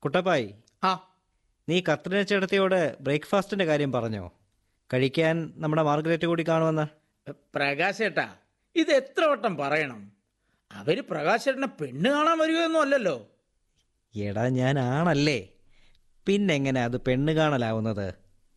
കുട്ടപ്പായി ആ നീ കത്രിന ചേട്ടത്തിയോട് ബ്രേക്ക്ഫാസ്റ്റിന്റെ കാര്യം പറഞ്ഞോ കഴിക്കാൻ നമ്മുടെ മാർഗരറ്റ് കൂടി കാണുമെന്ന് പ്രകാശേട്ടാ ഇത് എത്ര വട്ടം പറയണം അവര് പ്രകാശേട്ടനെ പെണ്ണ് കാണാൻ വരികയൊന്നും അല്ലല്ലോ എടാ ഞാൻ ആണല്ലേ പിന്നെങ്ങനെ അത് പെണ്ണ് കാണലാവുന്നത്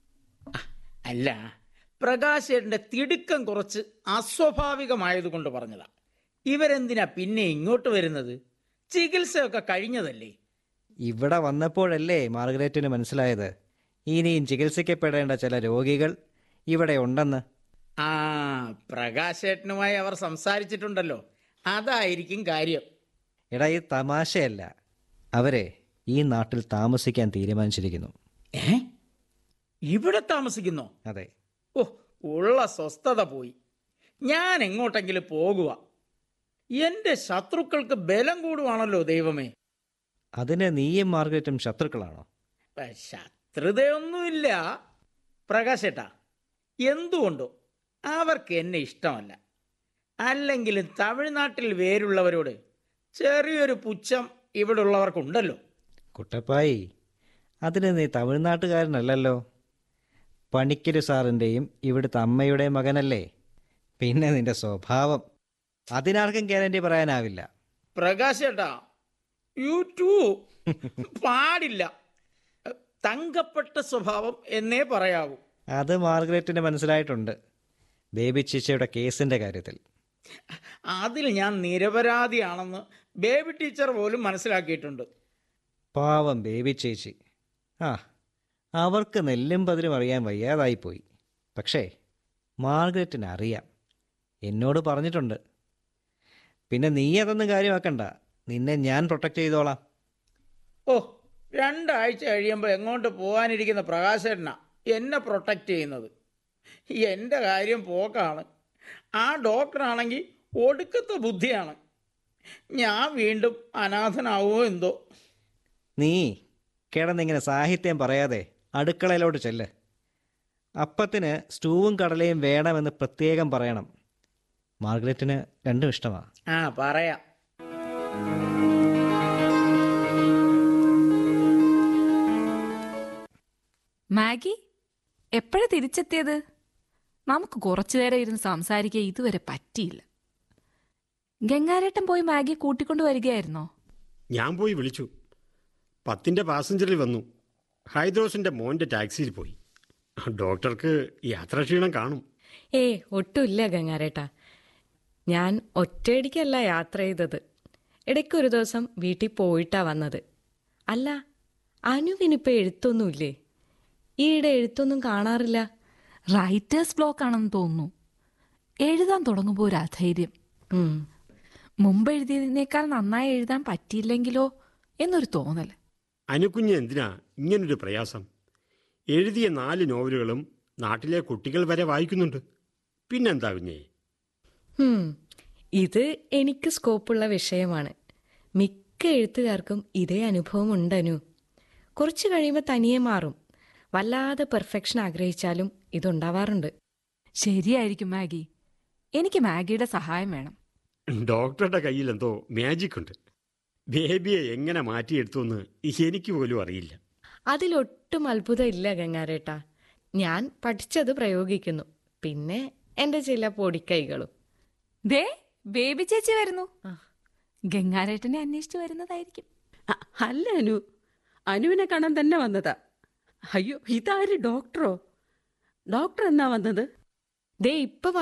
അല്ല പ്രകാശേട്ടന്റെ തിടുക്കം കുറച്ച് അസ്വാഭാവികമായതുകൊണ്ട് പറഞ്ഞതാ ഇവരെന്തിനാ പിന്നെ ഇങ്ങോട്ട് വരുന്നത് ചികിത്സയൊക്കെ കഴിഞ്ഞതല്ലേ ഇവിടെ വന്നപ്പോഴല്ലേ മാർഗരറ്റിന് മനസ്സിലായത് ഇനിയും ചികിത്സിക്കപ്പെടേണ്ട ചില രോഗികൾ ഇവിടെ ഉണ്ടെന്ന് ആ പ്രകാശേട്ടനുമായി അവർ സംസാരിച്ചിട്ടുണ്ടല്ലോ അതായിരിക്കും കാര്യം എടാ ഈ തമാശയല്ല അവരെ ഈ നാട്ടിൽ താമസിക്കാൻ തീരുമാനിച്ചിരിക്കുന്നു ഏ ഇവിടെ താമസിക്കുന്നോ അതെ ഓ ഉള്ള സ്വസ്ഥത പോയി ഞാൻ എങ്ങോട്ടെങ്കിലും പോകുക എന്റെ ശത്രുക്കൾക്ക് ബലം കൂടുവാണല്ലോ ദൈവമേ അതിന് നീയും മാർഗരറ്റും ശത്രുക്കളാണോ ഏ, ശത്രുതയൊന്നുമില്ല പ്രകാശേട്ടാ എന്തുകൊണ്ടോ അവർക്ക് എന്നെ ഇഷ്ടമല്ല അല്ലെങ്കിലും തമിഴ്നാട്ടിൽ വേരുള്ളവരോട് ചെറിയൊരു പുച്ഛം ഇവിടെ ഉള്ളവർക്കുണ്ടല്ലോ കുട്ടപ്പായി അതിന് നീ തമിഴ്നാട്ടുകാരനല്ലല്ലോ പണിക്കര് സാറിൻ്റെയും ഇവിടുത്തെ അമ്മയുടെയും മകനല്ലേ പിന്നെ നിന്റെ സ്വഭാവം അതിനാർക്കും ഗ്യാരണ്ടി പറയാനാവില്ല പ്രകാശേട്ടാ യു ടു പാടില്ല തങ്കപ്പെട്ട സ്വഭാവം എന്നേ പറയാവൂ അത് മാർഗരറ്റിന് മനസ്സിലായിട്ടുണ്ട് ബേബി ചിച്ചയുടെ കേസിൻ്റെ കാര്യത്തിൽ അതിൽ ഞാൻ നിരപരാധിയാണെന്ന് ബേബി ടീച്ചർ പോലും മനസ്സിലാക്കിയിട്ടുണ്ട് പാവം ബേബി ചേച്ചി ആ അവർക്ക് നെല്ലും പതിരും അറിയാൻ വയ്യാതായിപ്പോയി പക്ഷേ മാർഗരറ്റിന് അറിയാം എന്നോട് പറഞ്ഞിട്ടുണ്ട് പിന്നെ നീ അതൊന്നും കാര്യമാക്കണ്ട നിന്നെ ഞാൻ പ്രൊട്ടക്റ്റ് ചെയ്തോളാം ഓ രണ്ടാഴ്ച കഴിയുമ്പോൾ എങ്ങോട്ട് പോകാനിരിക്കുന്ന പ്രകാശേട്ടനാ എന്നെ പ്രൊട്ടക്റ്റ് ചെയ്യുന്നത് എൻ്റെ കാര്യം പോക്കാണ് ആ ഡോക്ടറാണെങ്കിൽ ഒടുക്കത്തെ ബുദ്ധിയാണ് ഞാൻ വീണ്ടും അനാഥനാവുമോ എന്തോ നീ കിടന്നിങ്ങനെ സാഹിത്യം പറയാതെ അടുക്കളയിലോട്ട് ചെല്ല് അപ്പത്തിന് സ്റ്റൂവും കടലയും വേണമെന്ന് പ്രത്യേകം പറയണം മാർഗരറ്റിന് രണ്ടും ഇഷ്ടമാണ് ആ പറയാം മാഗി എപ്പോഴാ തിരിച്ചെത്തിയത് നമുക്ക് കുറച്ചു നേരം ഇരുന്ന് സംസാരിക്കാൻ ഇതുവരെ പറ്റിയില്ല ഗംഗാരേട്ടൻ പോയി മാഗിയെ കൂട്ടിക്കൊണ്ട് വരികയായിരുന്നോ ഞാൻ പോയി വിളിച്ചു പത്തിൻ്റെ പാസഞ്ചറിൽ വന്നു ഹൈദ്രോസിൻ്റെ മോൻ്റെ ടാക്സിയിൽ പോയി ഡോക്ടർക്ക് യാത്രാക്ഷീണം കാണും ഏ ഒട്ടുമില്ല ഗംഗാരേട്ടാ ഞാൻ ഒറ്റയടിക്കല്ല യാത്ര ചെയ്തത് ഇടയ്ക്കൊരു ദിവസം വീട്ടിൽ പോയിട്ടാ വന്നത് അല്ല അനുവിനിപ്പോൾ എഴുത്തൊന്നുമില്ലേ ഈയിടെ എഴുത്തൊന്നും കാണാറില്ല റൈറ്റേഴ്സ് ബ്ലോക്ക് ആണെന്ന് തോന്നുന്നു എഴുതാൻ തുടങ്ങുമ്പോൾ ഒരു അധൈര്യം ഉം. മുമ്പ് എഴുതിയതിനേക്കാൾ നന്നായി എഴുതാൻ പറ്റിയില്ലെങ്കിലോ എന്നൊരു തോന്നൽ അനുക്കുഞ്ഞ് എന്തിനാ ഇങ്ങനൊരു പ്രയാസം എഴുതിയ നാല് നോവലുകളും നാട്ടിലെ കുട്ടികൾ വരെ വായിക്കുന്നുണ്ട് പിന്നെന്താ കുഞ്ഞേ ഉം. ഇത് എനിക്ക് സ്കോപ്പുള്ള വിഷയമാണ് മിക്ക എഴുത്തുകാർക്കും ഇതേ അനുഭവം ഉണ്ടനു കുറച്ച് കഴിയുമ്പോൾ തനിയെ മാറും വല്ലാതെ പെർഫെക്ഷൻ ആഗ്രഹിച്ചാലും ഇതുണ്ടാവാറുണ്ട് ശരിയായിരിക്കും മാഗി എനിക്ക് മാഗിയുടെ സഹായം വേണം ഡോക്ടറുടെ കയ്യിൽ എന്തോ മാജിക് ഉണ്ട് ബേബിയെ എങ്ങനെ മാറ്റിയെടുത്തുവെന്ന് എനിക്ക് പോലും അറിയില്ല അതിലൊട്ടും അത്ഭുതമില്ല ഗംഗാരേട്ടാ ഞാൻ പഠിച്ചത് പ്രയോഗിക്കുന്നു പിന്നെ എൻ്റെ ചില പൊടിക്കൈകളും ദേ ബേബി ചേച്ചി വരുന്നു ആ. ഗംഗാരേട്ടനെ അന്വേഷിച്ചു വരുന്നതായിരിക്കും അ- അല്ല അനു അനുവിനെ കാണാൻ തന്നെ വന്നതാ അയ്യോ ഇതാര് ഡോക്ടറോ ഡോക്ടർ എന്നാ വന്നത് ദേ ഇപ്പൊ